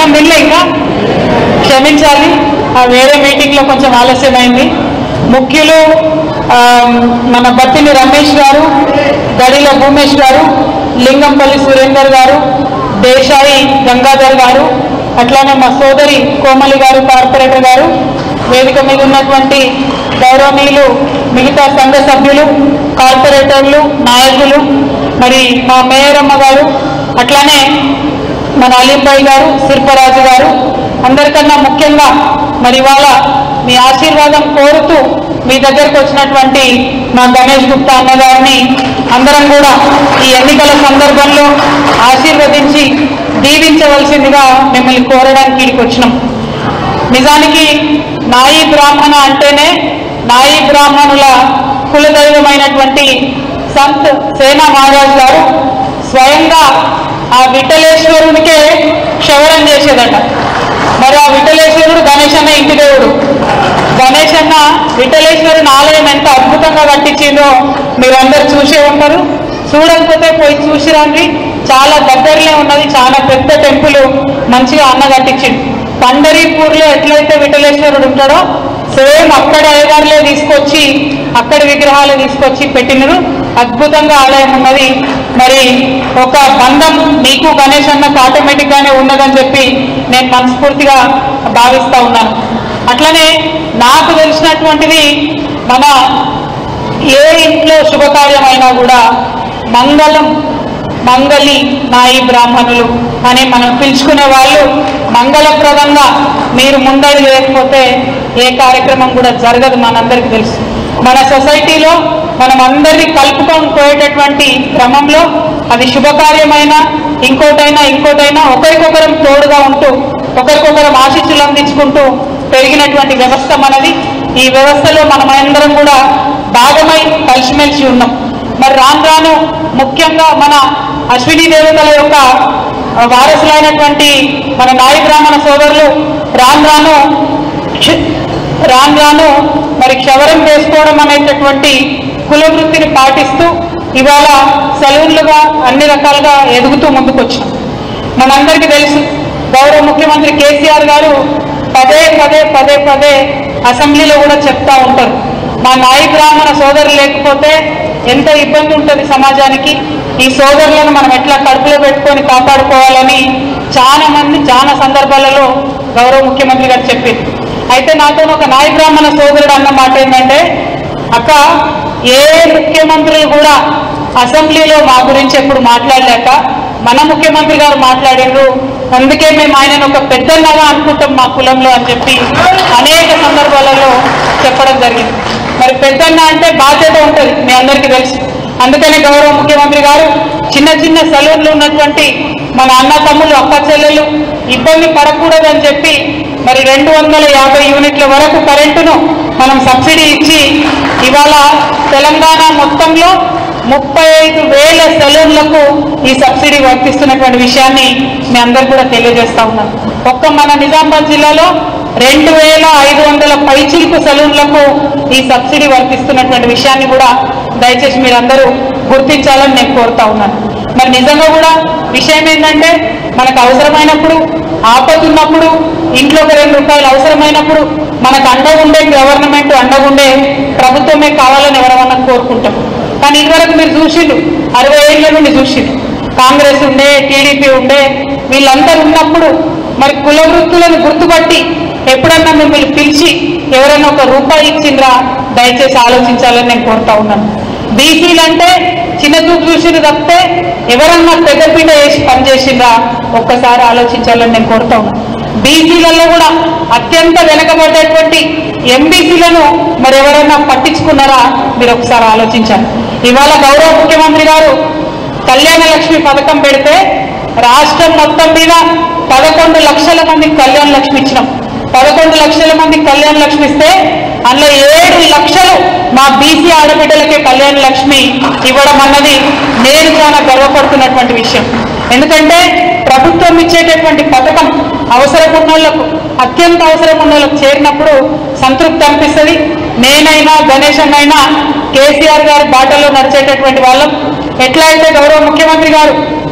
అన్నం తినలే ఇంకా క్షమించాలి ఆ వేరే మీటింగ్లో కొంచెం ఆలస్యమైంది ముఖ్యులు ఆ, మన బత్తిని రమేష్ గారు గడిల భూమేష్ గారు లింగంపల్లి సురేందర్ గారు దేశాయి గంగాధర్ గారు అట్లానే మా సోదరి కోమలి గారు కార్పొరేటర్ గారు వేదిక మీద ఉన్నటువంటి గౌరవనీయులు మిగతా సంఘ సభ్యులు కార్పొరేటర్లు నాయకులు మరి మా మేయర్ అమ్మ గారు అట్లానే మన అలీంబాయి గారు శిల్పరాజు గారు అందరికన్నా ముఖ్యంగా మరి ఇవాళ మీ ఆశీర్వాదం కోరుతూ మీ దగ్గరకు వచ్చినటువంటి మా గణేష్ గుప్తా అన్న గారిని అందరం కూడా ఈ ఎన్నికల సందర్భంలో ఆశీర్వదించి దీవించవలసిందిగా మిమ్మల్ని కోరడానికి ఇక్కడికి వచ్చినాం నిజానికి నాయి బ్రాహ్మణ అంటేనే నాయి బ్రాహ్మణుల కులదైవమైనటువంటి సంత్ సేనా మహారాజ్ గారు స్వయంగా ఆ విఠలేశ్వరునికే క్షవరం చేసేదట మరి ఆ విఠలేశ్వరుడు గణేష్ అన్న ఇంటి దేవుడు గణేష్ అన్న విఠలేశ్వరుని ఆలయం ఎంత అద్భుతంగా కట్టించిందో మీరు అందరు చూసే ఉంటారు చూడకపోతే పోయి చూసి రండి చాలా దగ్గరలో ఉన్నది చాలా పెద్ద టెంపుల్ మంచిగా అన్న కట్టించిండు పండరీపూర్లో ఎట్లయితే విఠలేశ్వరుడు ఉంటాడో సేమ్ అక్కడ అయ్యగారులే తీసుకొచ్చి అక్కడి విగ్రహాలు తీసుకొచ్చి పెట్టినరు అద్భుతంగా ఆలయం ఉన్నది మరి ఒక బంధం మీకు గణేష్ అన్నకు ఆటోమేటిక్ గానే ఉన్నదని చెప్పి నేను మనస్ఫూర్తిగా భావిస్తా ఉన్నాను అట్లనే నాకు తెలిసినటువంటిది మన ఏ ఇంట్లో శుభకార్యమైనా కూడా మంగళం మంగళి నాయి బ్రాహ్మణులు అని మనం పిలుచుకునే వాళ్ళు మంగళప్రదంగా మీరు ముందడి లేకపోతే ఏ కార్యక్రమం కూడా జరగదు మనందరికీ తెలుసు మన సొసైటీలో మనం అందరినీ కలుపుకొని పోయేటటువంటి క్రమంలో అది శుభకార్యమైనా ఇంకోటైనా ఇంకోటైనా ఒకరికొకరం తోడుగా ఉంటూ ఒకరికొకరం ఆశీస్సులు అందించుకుంటూ పెరిగినటువంటి వ్యవస్థ మనది ఈ వ్యవస్థలో మనం అందరం కూడా భాగమై కలిసిమెలిసి ఉన్నాం మరి రాను రాను ముఖ్యంగా మన అశ్విని దేవతల యొక్క వారసులైనటువంటి మన నాయి బ్రాహ్మణ సోదరులు రాను రాను క్ష- రాను రాను మరి క్షవరం చేసుకోవడం అనేటటువంటి కుల వృత్తిని పాటిస్తూ ఇవాళ సెలవులుగా అన్ని రకాలుగా ఎదుగుతూ ముందుకొచ్చాం మనందరికీ తెలుసు గౌరవ ముఖ్యమంత్రి కేసీఆర్ గారు పదే పదే పదే పదే అసెంబ్లీలో కూడా చెప్తా ఉంటారు మా నాయి బ్రాహ్మణ సోదరులు లేకపోతే ఎంత ఇబ్బంది ఉంటుంది సమాజానికి ఈ సోదరులను మనం ఎట్లా కడుపులో పెట్టుకొని కాపాడుకోవాలని చాలా మంది చాలా సందర్భాలలో గౌరవ ముఖ్యమంత్రి గారు చెప్పింది అయితే నాతో ఒక నాయి బ్రాహ్మణ సోదరుడు అన్న మాట ఏంటంటే అక్క ఏ ముఖ్యమంత్రులు కూడా అసెంబ్లీలో మా గురించి ఎప్పుడు మాట్లాడలేక మన ముఖ్యమంత్రి గారు మాట్లాడిండ్రు అందుకే మేము ఆయనను ఒక పెద్దన్నగా అనుకుంటాం మా కులంలో అని చెప్పి అనేక సందర్భాలలో చెప్పడం జరిగింది మరి పెద్దన్న అంటే బాధ్యత ఉంటుంది మీ అందరికీ తెలుసు అందుకనే గౌరవ ముఖ్యమంత్రి గారు చిన్న చిన్న సెలవులు ఉన్నటువంటి మన అన్న తమ్ముళ్ళు అక్క చెల్లెలు ఇబ్బంది పడకూడదని చెప్పి మరి రెండు వందల యాభై యూనిట్ల వరకు కరెంటును మనం సబ్సిడీ ఇచ్చి ఇవాళ తెలంగాణ మొత్తంలో ముప్పై ఐదు వేల సెలూన్లకు ఈ సబ్సిడీ వర్తిస్తున్నటువంటి విషయాన్ని మీ అందరు కూడా తెలియజేస్తా ఉన్నాను ఒక్క మన నిజామాబాద్ జిల్లాలో రెండు వేల ఐదు వందల పైచిలుకు సెలూన్లకు ఈ సబ్సిడీ వర్తిస్తున్నటువంటి విషయాన్ని కూడా దయచేసి మీరందరూ గుర్తించాలని నేను కోరుతా ఉన్నాను మరి నిజంగా కూడా విషయం ఏంటంటే మనకు అవసరమైనప్పుడు ఆపతున్నప్పుడు ఇంట్లో ఒక రెండు రూపాయలు అవసరమైనప్పుడు మనకు అండగుండే గవర్నమెంట్ అండగుండే ప్రభుత్వమే కావాలని ఎవరమన్నా కోరుకుంటాం కానీ ఇదివరకు మీరు చూసిండు అరవై ఏళ్ళ నుండి చూసిండు కాంగ్రెస్ ఉండే టీడీపీ ఉండే వీళ్ళందరూ ఉన్నప్పుడు మరి కుల వృత్తులను గుర్తుపట్టి ఎప్పుడన్నా మిమ్మల్ని పిలిచి ఎవరైనా ఒక రూపాయి ఇచ్చిండ్రా దయచేసి ఆలోచించాలని నేను కోరుతా ఉన్నాను బీసీలు అంటే చిన్న చూపు చూసిన తప్పితే ఎవరన్నా పెద్దపీట వేసి పనిచేసిండ్రా ఒక్కసారి ఆలోచించాలని నేను కోరుతా ఉన్నాను బీసీలలో కూడా అత్యంత వెనకబడ్డటువంటి ఎంబీసీలను మరి ఎవరైనా పట్టించుకున్నారా మీరు ఒకసారి ఆలోచించాలి ఇవాళ గౌరవ ముఖ్యమంత్రి గారు కళ్యాణ లక్ష్మి పథకం పెడితే రాష్ట్రం మొత్తం మీద పదకొండు లక్షల మందికి కళ్యాణ లక్ష్మి ఇచ్చినాం పదకొండు లక్షల మందికి కళ్యాణ లక్ష్మి ఇస్తే అందులో ఏడు లక్షలు మా బీసీ ఆడబిడ్డలకే కళ్యాణ లక్ష్మి ఇవ్వడం అన్నది నేను చాలా గర్వపడుతున్నటువంటి విషయం ఎందుకంటే ప్రభుత్వం ఇచ్చేటటువంటి పథకం అవసరం ఉన్న వాళ్ళకు అత్యంత అవసరం ఉన్న వాళ్ళకు చేరినప్పుడు సంతృప్తి అనిపిస్తుంది నేనైనా గణేష్ అన్నైనా కేసీఆర్ గారి బాటలో నడిచేటటువంటి వాళ్ళం ఎట్లా అయితే గౌరవ ముఖ్యమంత్రి గారు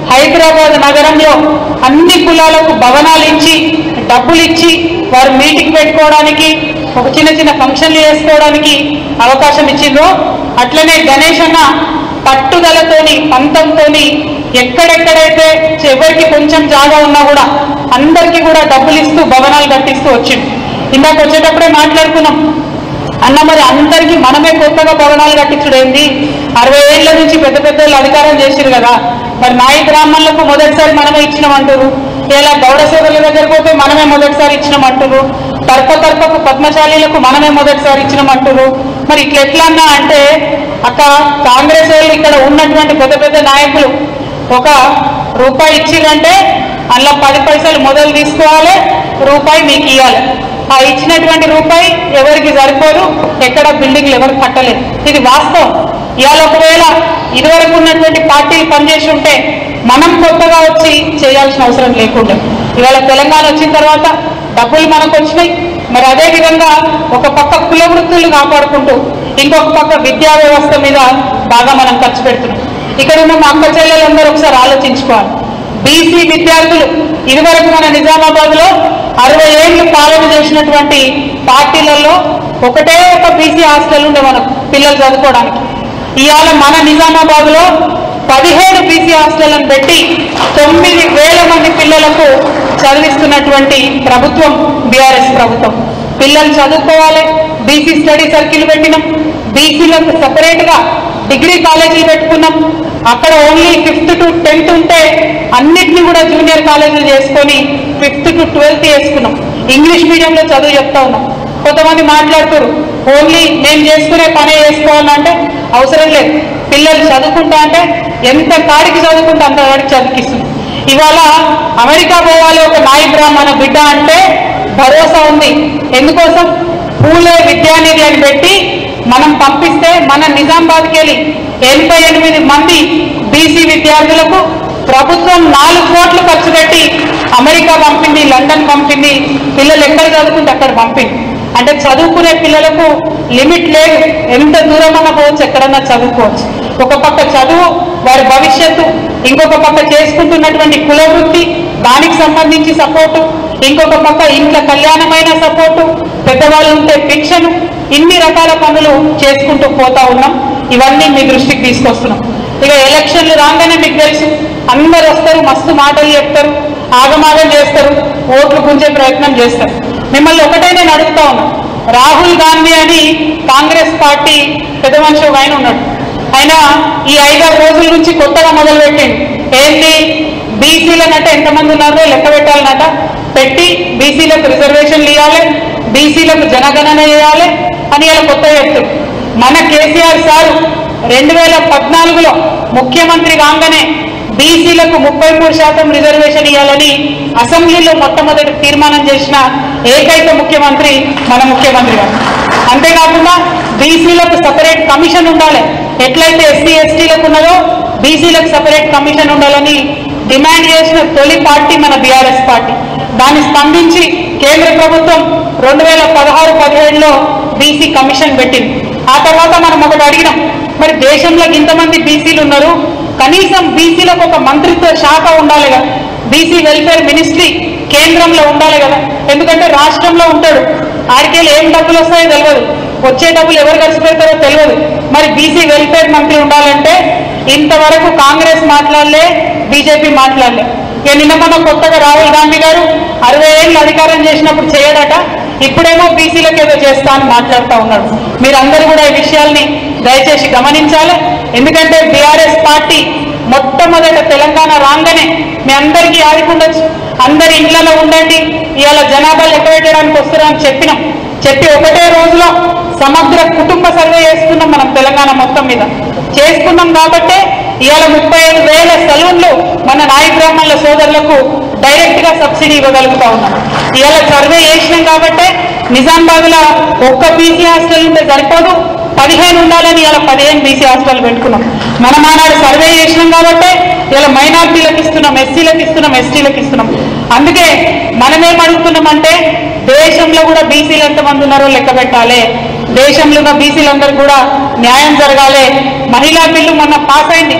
హైదరాబాద్ నగరంలో అన్ని కులాలకు భవనాలు ఇచ్చి డబ్బులు ఇచ్చి వారు మీటింగ్ పెట్టుకోవడానికి ఒక చిన్న చిన్న ఫంక్షన్లు చేసుకోవడానికి అవకాశం ఇచ్చిండ్రో అట్లనే గణేష్ అన్న పట్టుదలతోని పంతంతోని ఎక్కడెక్కడైతే ఎవరికి కొంచెం జాగా ఉన్నా కూడా అందరికీ కూడా డబ్బులు ఇస్తూ భవనాలు కట్టిస్తూ వచ్చింది ఇందాక వచ్చేటప్పుడే మాట్లాడుకున్నాం అన్న మరి అందరికీ మనమే కొత్తగా భవనాలు కట్టించుడేంది అరవై ఏళ్ల నుంచి పెద్ద పెద్ద వాళ్ళు అధికారం చేసిరు కదా మరి నాయ బ్రాహ్మణులకు మొదటిసారి మనమే ఇచ్చినామంటారు ఇలా గౌడ సేవల దగ్గర పోతే మనమే మొదటిసారి ఇచ్చినామంటారు తర్ప తర్పకు పద్మశాలీలకు మనమే మొదటిసారి ఇచ్చినామంటారు మరి ఇట్లా ఎట్లా అన్నా అంటే అక్క కాంగ్రెస్ వాళ్ళు ఇక్కడ ఉన్నటువంటి పెద్ద పెద్ద నాయకులు ఒక రూపాయి ఇచ్చిరంటే అందులో పది పైసలు మొదలు తీసుకోవాలి రూపాయి మీకు ఇవ్వాలి ఆ ఇచ్చినటువంటి రూపాయి ఎవరికి సరిపోదు ఎక్కడ బిల్డింగ్లు ఎవరు కట్టలేదు ఇది వాస్తవం ఇవాళ ఒకవేళ ఇదివరకు ఉన్నటువంటి పార్టీలు పనిచేసి ఉంటే మనం కొత్తగా వచ్చి చేయాల్సిన అవసరం లేకుండా ఇవాళ తెలంగాణ వచ్చిన తర్వాత డబ్బులు మనకు వచ్చినాయి మరి అదే విధంగా ఒక పక్క కుల వృత్తులు కాపాడుకుంటూ ఇంకొక పక్క విద్యా వ్యవస్థ మీద బాగా మనం ఖర్చు పెడుతున్నాం ఇక్కడ ఉన్న మా అక్క చెల్లెలందరూ ఒకసారి ఆలోచించుకోవాలి బీసీ విద్యార్థులు ఇదివరకు మన నిజామాబాద్ లో అరవై ఏళ్ళు పాలన చేసినటువంటి పార్టీలలో ఒకటే ఒక బీసీ హాస్టల్ ఉండే మనకు పిల్లలు చదువుకోవడానికి ఇవాళ మన నిజామాబాద్ లో పదిహేడు బీసీ హాస్టళ్లను పెట్టి తొమ్మిది వేల మంది పిల్లలకు చదివిస్తున్నటువంటి ప్రభుత్వం బీఆర్ఎస్ ప్రభుత్వం పిల్లలు చదువుకోవాలి బీసీ స్టడీ సర్కిల్ పెట్టినాం బీసీలకు సపరేట్ గా డిగ్రీ కాలేజీలు పెట్టుకున్నాం అక్కడ ఓన్లీ ఫిఫ్త్ టు టెన్త్ ఉంటే అన్నిటిని కూడా జూనియర్ కాలేజీలు చేసుకొని ఫిఫ్త్ టు ట్వెల్త్ చేసుకున్నాం ఇంగ్లీష్ మీడియంలో చదువు చెప్తా ఉన్నాం కొంతమంది మాట్లాడుతారు ఓన్లీ నేను చేసుకునే పనే చేసుకోవాలంటే అవసరం లేదు పిల్లలు చదువుకుంటా అంటే ఎంత కాడికి చదువుకుంటే అంత కాడికి చదివిస్తుంది ఇవాళ అమెరికా పోవాలి ఒక నాయి బ్రాహ్మణ బిడ్డ అంటే భరోసా ఉంది ఎందుకోసం పూలే విద్యానిధి అని పెట్టి మనం పంపిస్తే మన నిజామాబాద్కి వెళ్ళి ఎనభై ఎనిమిది మంది బీసీ విద్యార్థులకు ప్రభుత్వం నాలుగు కోట్లు ఖర్చు పెట్టి అమెరికా పంపింది లండన్ పంపింది పిల్లలు ఎక్కడ చదువుకుంటే అక్కడ పంపింది అంటే చదువుకునే పిల్లలకు లిమిట్ లేదు ఎంత దూరమన్నా పోవచ్చు ఎక్కడన్నా చదువుకోవచ్చు ఒక పక్క చదువు వారి భవిష్యత్తు ఇంకొక పక్క చేసుకుంటున్నటువంటి కుల వృత్తి దానికి సంబంధించి సపోర్టు ఇంకొక పక్క ఇంట్లో కళ్యాణమైన సపోర్టు పెద్దవాళ్ళు ఉంటే పెన్షన్ ఇన్ని రకాల పనులు చేసుకుంటూ పోతా ఉన్నాం ఇవన్నీ మీ దృష్టికి తీసుకొస్తున్నాం ఇక ఎలక్షన్లు రాగానే మీకు తెలుసు అందరు వస్తారు మస్తు మాటలు చెప్తారు ఆగమాగం చేస్తారు ఓట్లు గుంజే ప్రయత్నం చేస్తారు మిమ్మల్ని ఒకటే నేను అడుగుతా ఉన్నా రాహుల్ గాంధీ అని కాంగ్రెస్ పార్టీ పెద్ద మనిషి ఒక ఆయన ఉన్నాడు ఆయన ఈ ఐదారు రోజుల నుంచి కొత్తగా మొదలుపెట్టిండు ఏంటి బీసీలనట ఎంతమంది ఉన్నారో లెక్క పెట్టాలన్నట పెట్టి బీసీలకు రిజర్వేషన్లు ఇవ్వాలి బీసీలకు జనగణన చేయాలి అని ఇలా కొత్త చెప్తారు మన కేసీఆర్ సారు రెండు వేల పద్నాలుగులో ముఖ్యమంత్రి కాగానే బీసీలకు ముప్పై మూడు శాతం రిజర్వేషన్ ఇవ్వాలని అసెంబ్లీలో మొట్టమొదటి తీర్మానం చేసిన ఏకైక ముఖ్యమంత్రి మన ముఖ్యమంత్రి గారు అంతేకాకుండా బీసీలకు సపరేట్ కమిషన్ ఉండాలి ఎట్లయితే ఎస్సీ ఎస్టీలకు ఉన్నదో బీసీలకు సపరేట్ కమిషన్ ఉండాలని డిమాండ్ చేసిన తొలి పార్టీ మన బీఆర్ఎస్ పార్టీ దాన్ని స్పందించి కేంద్ర ప్రభుత్వం రెండు వేల పదహారు పదిహేడులో బీసీ కమిషన్ పెట్టింది ఆ తర్వాత మనం ఒకటి అడిగినాం మరి దేశంలో ఇంతమంది బీసీలు ఉన్నారు కనీసం బీసీలకు ఒక మంత్రిత్వ శాఖ ఉండాలి కదా బీసీ వెల్ఫేర్ మినిస్ట్రీ కేంద్రంలో ఉండాలి కదా ఎందుకంటే రాష్ట్రంలో ఉంటాడు ఆడికెళ్ళి ఏం డబ్బులు వస్తాయో తెలియదు వచ్చే డబ్బులు ఎవరు ఖర్చు పెడతారో తెలియదు మరి బీసీ వెల్ఫేర్ మంత్రి ఉండాలంటే ఇంతవరకు కాంగ్రెస్ మాట్లాడలే బీజేపీ మాట్లాడలే ఇక నిన్న మొన్న కొత్తగా రాహుల్ గాంధీ గారు అరవై ఏళ్ళు అధికారం చేసినప్పుడు చేయడట ఇప్పుడేమో బీసీలకు ఏదో చేస్తా అని మాట్లాడుతూ ఉన్నాడు మీరందరూ కూడా ఈ విషయాల్ని దయచేసి గమనించాలి ఎందుకంటే బీఆర్ఎస్ పార్టీ మొట్టమొదట తెలంగాణ రాగానే మీ అందరికీ ఆదుకుండొచ్చు అందరి ఇళ్లలో ఉండండి ఇవాళ జనాభా లెక్క పెట్టడానికి వస్తున్నారని చెప్పినాం చెప్పి ఒకటే రోజులో సమగ్ర కుటుంబ సర్వే చేసుకున్నాం మనం తెలంగాణ మొత్తం మీద చేసుకున్నాం కాబట్టే ఇవాళ ముప్పై ఐదు వేల సెలవులు మన నాయ బ్రాహ్మణుల సోదరులకు డైరెక్ట్ గా సబ్సిడీ ఇవ్వగలుగుతా ఉన్నాం ఇవాళ సర్వే చేసినాం కాబట్టే నిజామాబాద్ లో ఒక్క బీసీ హాస్టల్ ఉంటే సరిపోదు పదిహేను ఉండాలని ఇలా పదిహేను బీసీ హాస్టల్ పెట్టుకున్నాం మనం ఆనాడు సర్వే చేసినాం కాబట్టి ఇలా మైనార్టీలకు ఇస్తున్నాం ఎస్సీలకు ఇస్తున్నాం ఎస్టీలకు ఇస్తున్నాం అందుకే మనమేం అడుగుతున్నామంటే దేశంలో కూడా బీసీలు ఎంతమంది ఉన్నారో లెక్క పెట్టాలి దేశంలో ఉన్న బీసీలందరూ కూడా న్యాయం జరగాలి మహిళా బిల్లు మొన్న పాస్ అయింది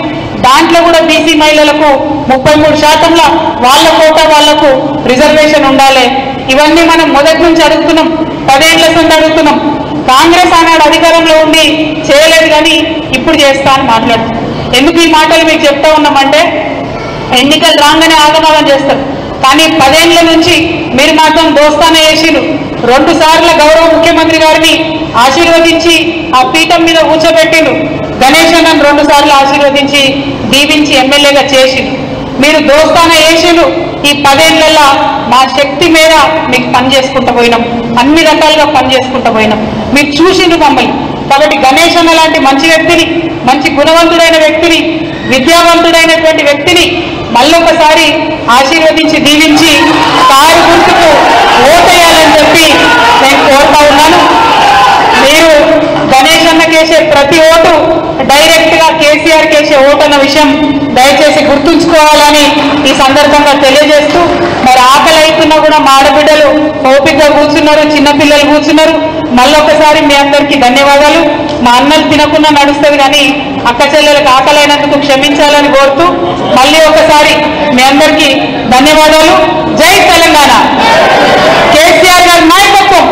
దాంట్లో కూడా బీసీ మహిళలకు ముప్పై మూడు శాతంలో వాళ్ళ కోటా వాళ్లకు రిజర్వేషన్ ఉండాలి ఇవన్నీ మనం మొదటి నుంచి అడుగుతున్నాం పదేళ్ల నుండి అడుగుతున్నాం కాంగ్రెస్ ఆనాడు అధికారంలో ఉండి చేయలేదు కానీ ఇప్పుడు చేస్తా అని మాట్లాడుతున్నాం ఎందుకు ఈ మాటలు మీకు చెప్తా ఉన్నామంటే ఎన్నికలు రాగానే ఆగమాగం చేస్తారు కానీ పదేళ్ల నుంచి మీరు మాత్రం దోస్తాన చేసిరు రెండు సార్ల గౌరవ ముఖ్యమంత్రి గారిని ఆశీర్వదించి ఆ పీఠం మీద కూర్చోబెట్టిరు గణేష్ అన్నను రెండు సార్లు ఆశీర్వదించి దీవించి ఎమ్మెల్యేగా చేసిరు మీరు దోస్తాన చేసిరు ఈ పదేళ్లలో మా శక్తి మేర మీకు పని చేసుకుంటూ పోయినాం అన్ని రకాలుగా పని చేసుకుంటూ పోయినాం మీరు చూసిండు మమ్మల్ని కాబట్టి గణేష్ అన్న లాంటి మంచి వ్యక్తిని మంచి గుణవంతుడైన వ్యక్తిని విద్యావంతుడైనటువంటి వ్యక్తిని మళ్ళొకసారి ఆశీర్వదించి దీవించి కారు గుర్తుకు ఓటేయాలని చెప్పి నేను కోరుతా ఉన్నాను మీరు గణేష్ అన్న కేసే ప్రతి ఓటు డైరెక్ట్ గా కేసీఆర్ కేసే ఓటు అన్న విషయం దయచేసి గుర్తుంచుకోవాలని ఈ సందర్భంగా తెలియజేస్తూ మరి ఆకలి అవుతున్నా కూడా మా ఆడబిడ్డలు ఓపికగా కూర్చున్నారు చిన్నపిల్లలు కూర్చున్నారు మళ్ళొకసారి మీ అందరికీ ధన్యవాదాలు మా అన్నలు తినకుండా నడుస్తుంది కానీ అక్క చెల్లెలకు ఆకలైనందుకు క్షమించాలని కోరుతూ మళ్ళీ ఒకసారి మీ అందరికీ ధన్యవాదాలు జై తెలంగాణ కేసీఆర్ గారి నాయకత్వం